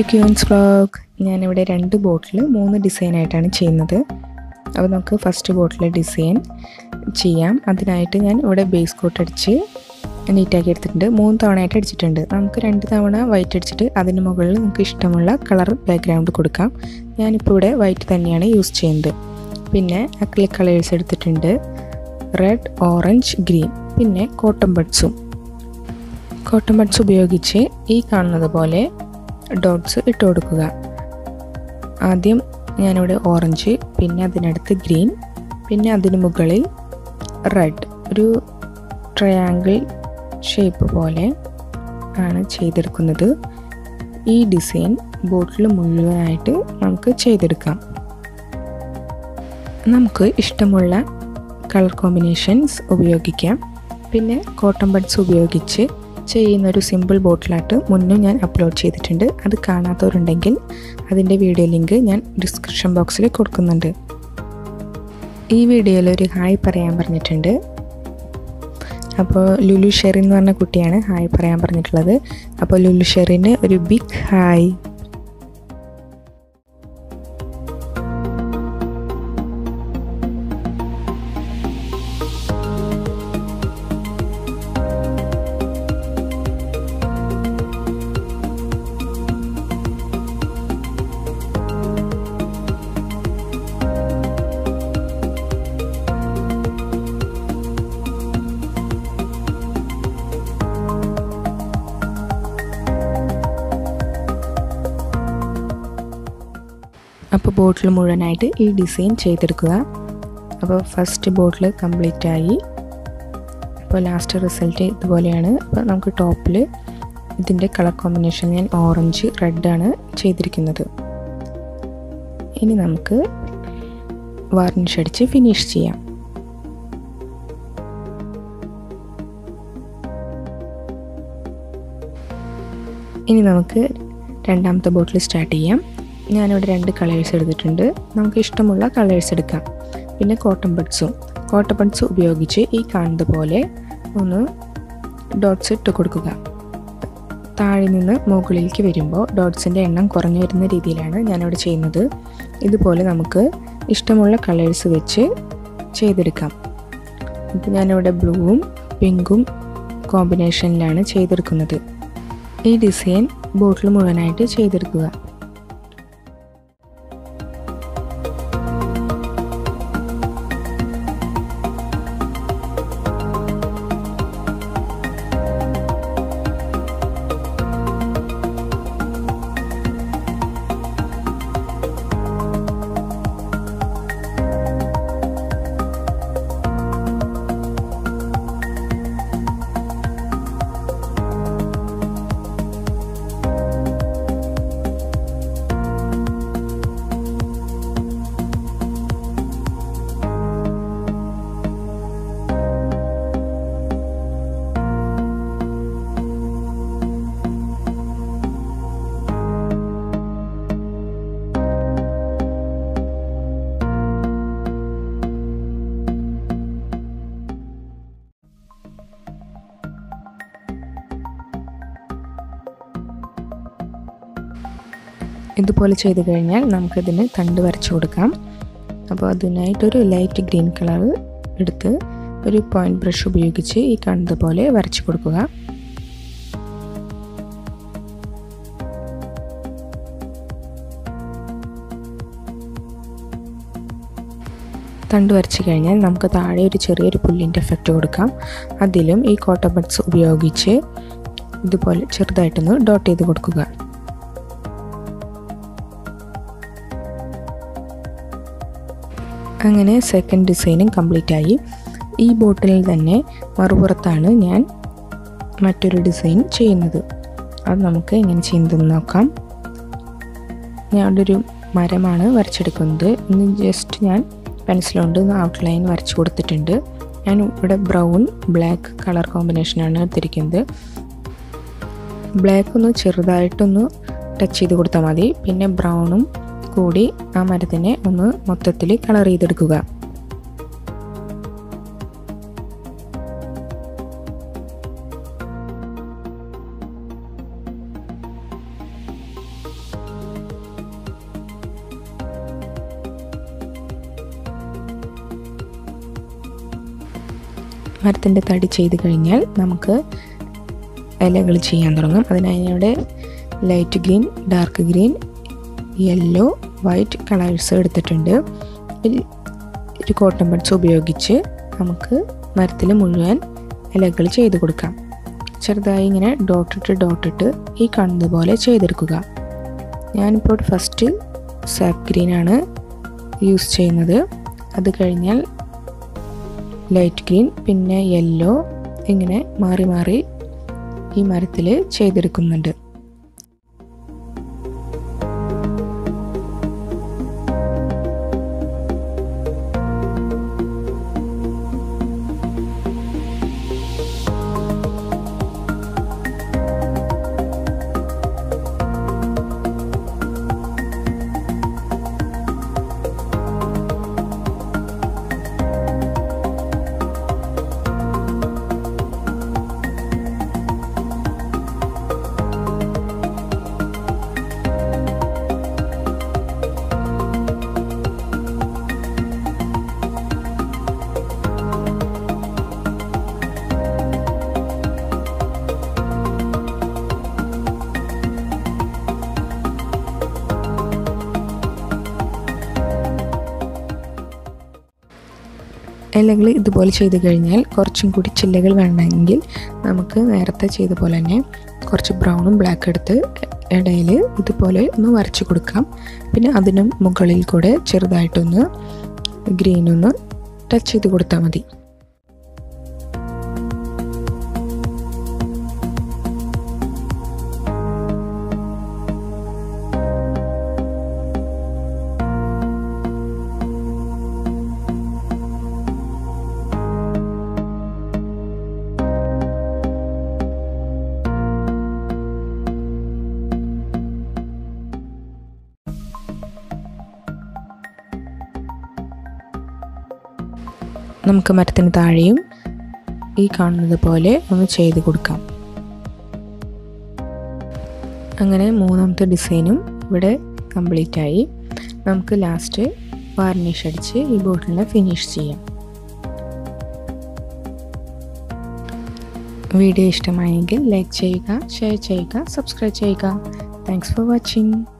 to Queens vlog ഞാനിവിടെ രണ്ട് ബോട്ടിൽ മൂന്ന് ഡിസൈനായിട്ടാണ് ചെയ്യുന്നത് അപ്പോൾ നമുക്ക് ഫസ്റ്റ് ബോട്ടിലെ ഡിസൈൻ ചെയ്യാം അതിനായിട്ട് ഞാൻ ഇവിടെ ബേസ് കോട്ട് അടിച്ച് നീറ്റാക്കി എടുത്തിട്ടുണ്ട് മൂന്ന് തവണയായിട്ട് അടിച്ചിട്ടുണ്ട് നമുക്ക് രണ്ട് തവണ വൈറ്റ് അടിച്ചിട്ട് അതിന് മുകളിൽ നമുക്ക് ഇഷ്ടമുള്ള കളർ ബാക്ക്ഗ്രൗണ്ട് കൊടുക്കാം ഞാനിപ്പോൾ ഇവിടെ വൈറ്റ് തന്നെയാണ് യൂസ് ചെയ്യുന്നത് പിന്നെ അക്ലിക് കളേഴ്സ് എടുത്തിട്ടുണ്ട് റെഡ് ഓറഞ്ച് ഗ്രീൻ പിന്നെ കോട്ടൺ ബഡ്സും കോട്ടൺ ബഡ്സ് ഉപയോഗിച്ച് ഈ കാണുന്നത് പോലെ ഡോട്ട്സ് ഇട്ട് കൊടുക്കുക ആദ്യം ഞാനിവിടെ ഓറഞ്ച് പിന്നെ അതിനടുത്ത് ഗ്രീൻ പിന്നെ അതിന് മുകളിൽ റെഡ് ഒരു ട്രയാങ്കിൾ ഷേപ്പ് പോലെ ആണ് ചെയ്തെടുക്കുന്നത് ഈ ഡിസൈൻ ബോട്ടിൽ മുഴുവനായിട്ട് നമുക്ക് ചെയ്തെടുക്കാം നമുക്ക് ഇഷ്ടമുള്ള കളർ കോമ്പിനേഷൻസ് ഉപയോഗിക്കാം പിന്നെ കോട്ടൺ ബഡ്സ് ഉപയോഗിച്ച് ചെയ്യുന്ന ഒരു സിമ്പിൾ ബോട്ടിലായിട്ട് മുന്നും ഞാൻ അപ്ലോഡ് ചെയ്തിട്ടുണ്ട് അത് കാണാത്തവരുണ്ടെങ്കിൽ അതിൻ്റെ വീഡിയോ ലിങ്ക് ഞാൻ ഡിസ്ക്രിപ്ഷൻ ബോക്സിൽ കൊടുക്കുന്നുണ്ട് ഈ വീഡിയോയിൽ ഒരു ഹായ് പറയാൻ പറഞ്ഞിട്ടുണ്ട് അപ്പോൾ ലുലു ഷെറിൻ എന്ന് പറഞ്ഞ കുട്ടിയാണ് ഹായ് പറയാൻ പറഞ്ഞിട്ടുള്ളത് അപ്പോൾ ലുലു ഷെറിന് ഒരു ബിഗ് ഹായ് അപ്പോൾ ബോട്ടിൽ മുഴുവനായിട്ട് ഈ ഡിസൈൻ ചെയ്തെടുക്കുക അപ്പോൾ ഫസ്റ്റ് ബോട്ടിൽ കംപ്ലീറ്റ് ആയി അപ്പോൾ ലാസ്റ്റ് റിസൾട്ട് ഇതുപോലെയാണ് അപ്പോൾ നമുക്ക് ടോപ്പിൽ ഇതിൻ്റെ കളർ കോമ്പിനേഷൻ ഞാൻ ഓറഞ്ച് റെഡാണ് ചെയ്തിരിക്കുന്നത് ഇനി നമുക്ക് വാർണിഷ് അടിച്ച് ഫിനിഷ് ചെയ്യാം ഇനി നമുക്ക് രണ്ടാമത്തെ ബോട്ടിൽ സ്റ്റാർട്ട് ചെയ്യാം ഞാനിവിടെ രണ്ട് കളേഴ്സ് എടുത്തിട്ടുണ്ട് നമുക്ക് ഇഷ്ടമുള്ള കളേഴ്സ് എടുക്കാം പിന്നെ കോട്ടൺ ബഡ്സും കോട്ടൺ ബഡ്സ് ഉപയോഗിച്ച് ഈ കാണുന്നത് പോലെ ഒന്ന് ഡോട്ട്സ് ഇട്ട് കൊടുക്കുക താഴെ നിന്ന് മുകളിലേക്ക് വരുമ്പോൾ ഡോട്ട്സിൻ്റെ എണ്ണം കുറഞ്ഞു വരുന്ന രീതിയിലാണ് ഞാനിവിടെ ചെയ്യുന്നത് ഇതുപോലെ നമുക്ക് ഇഷ്ടമുള്ള കളേഴ്സ് വെച്ച് ചെയ്തെടുക്കാം ഇപ്പോൾ ഞാനിവിടെ ബ്ലൂവും പിങ്കും കോമ്പിനേഷനിലാണ് ചെയ്തെടുക്കുന്നത് ഈ ഡിസൈൻ ബോട്ടിൽ മുഴുവനായിട്ട് ചെയ്തെടുക്കുക ഇതുപോലെ ചെയ്ത് കഴിഞ്ഞാൽ നമുക്കിതിന് തണ്ട് വരച്ചു കൊടുക്കാം അപ്പോൾ അതിനായിട്ടൊരു ലൈറ്റ് ഗ്രീൻ കളർ എടുത്ത് ഒരു പോയിന്റ് ബ്രഷ് ഉപയോഗിച്ച് ഈ കാണുന്നത് പോലെ വരച്ചു കൊടുക്കുക തണ്ട് വരച്ച് കഴിഞ്ഞാൽ നമുക്ക് താഴെ ഒരു ചെറിയൊരു പുല്ലിൻ്റെ എഫക്റ്റ് കൊടുക്കാം അതിലും ഈ കോട്ടൺ ബഡ്സ് ഉപയോഗിച്ച് ഇതുപോലെ ചെറുതായിട്ടൊന്ന് ഡോട്ട് ചെയ്ത് കൊടുക്കുക അങ്ങനെ സെക്കൻഡ് ഡിസൈനും കംപ്ലീറ്റ് ആയി ഈ ബോട്ടിൽ തന്നെ മറുപുറത്താണ് ഞാൻ മറ്റൊരു ഡിസൈൻ ചെയ്യുന്നത് അത് നമുക്ക് എങ്ങനെ ചെയ്യുന്നതെന്ന് നോക്കാം ഞാൻ അവിടെ ഒരു മരമാണ് വരച്ചെടുക്കുന്നത് ഇന്ന് ജസ്റ്റ് ഞാൻ പെൻസിൽ കൊണ്ട് ഔട്ട്ലൈൻ വരച്ചു കൊടുത്തിട്ടുണ്ട് ഞാൻ ഇവിടെ ബ്രൗൺ ബ്ലാക്ക് കളർ കോമ്പിനേഷനാണ് എടുത്തിരിക്കുന്നത് ബ്ലാക്ക് ഒന്ന് ചെറുതായിട്ടൊന്ന് ടച്ച് ചെയ്ത് കൊടുത്താൽ മതി പിന്നെ ബ്രൗണും കൂടി ആ മരത്തിനെ ഒന്ന് മൊത്തത്തിൽ കളർ ചെയ്തെടുക്കുക മരത്തിൻ്റെ തടി ചെയ്ത് കഴിഞ്ഞാൽ നമുക്ക് ഇലകൾ ചെയ്യാൻ തുടങ്ങും അതിനായി ഇവിടെ light green dark green yellow white colours എടുത്തിട്ടുണ്ട് ഒരു കോട്ടൺ ബഡ്സ് ഉപയോഗിച്ച് നമുക്ക് മരത്തിൽ മുഴുവൻ ഇലകൾ ചെയ്ത് കൊടുക്കാം ചെറുതായി ഇങ്ങനെ ഡോട്ടിട്ട് ഡോട്ടിട്ട് ഈ കാണുന്നത് പോലെ ചെയ്തെടുക്കുക ഞാനിപ്പോൾ ഫസ്റ്റ് സാപ്പ് ഗ്രീനാണ് യൂസ് ചെയ്യുന്നത് അത് കഴിഞ്ഞാൽ ലൈറ്റ് ഗ്രീൻ പിന്നെ യെല്ലോ ഇങ്ങനെ മാറി മാറി ഈ മരത്തിൽ ചെയ്തെടുക്കുന്നുണ്ട് ഇലകൾ ഇതുപോലെ ചെയ്ത് കഴിഞ്ഞാൽ കുറച്ചും കൂടി ചില്ലകൾ വേണമെങ്കിൽ നമുക്ക് നേരത്തെ ചെയ്ത പോലെ തന്നെ കുറച്ച് ബ്രൗണും ബ്ലാക്ക് എടുത്ത് ഇടയിൽ ഇതുപോലെ ഒന്ന് വരച്ച് കൊടുക്കാം പിന്നെ അതിനും മുകളിൽ കൂടെ ചെറുതായിട്ടൊന്ന് ഗ്രീനൊന്ന് ടച്ച് ചെയ്ത് കൊടുത്താൽ മതി നമുക്ക് മരത്തിന് താഴെയും ഈ കാണുന്നത് പോലെ ഒന്ന് ചെയ്ത് കൊടുക്കാം അങ്ങനെ മൂന്നാമത്തെ ഡിസൈനും ഇവിടെ കംപ്ലീറ്റ് ആയി നമുക്ക് ലാസ്റ്റ് വാർണിഷ് അടിച്ച് ഈ ബോട്ടിലിനെ ഫിനിഷ് ചെയ്യാം വീഡിയോ ഇഷ്ടമായെങ്കിൽ ലൈക്ക് ചെയ്യുക ഷെയർ ചെയ്യുക സബ്സ്ക്രൈബ് ചെയ്യുക താങ്ക്സ് ഫോർ വാച്ചിങ്